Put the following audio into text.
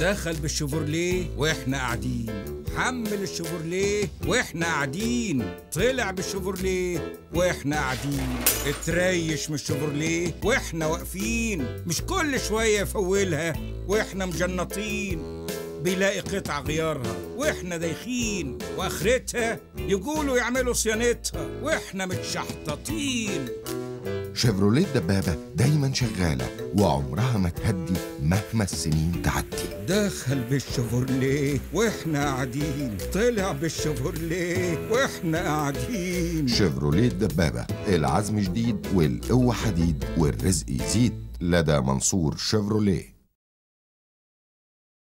دخل بالشيفورليه واحنا قاعدين حمل الشيفورليه واحنا قاعدين طلع بالشيفورليه واحنا قاعدين اتريش من الشيفورليه واحنا واقفين مش كل شويه يفولها واحنا مجنطين بيلاقي قطع غيارها واحنا دايخين واخرتها يقولوا يعملوا صيانتها واحنا متشحططين شيفروليه الدبابة دايما شغالة وعمرها ما تهدي مهما السنين تعدي دخل بالشيفورليه واحنا قاعدين طلع بالشيفورليه واحنا قاعدين شيفروليه الدبابة العزم جديد والقوة حديد والرزق يزيد لدى منصور شيفروليه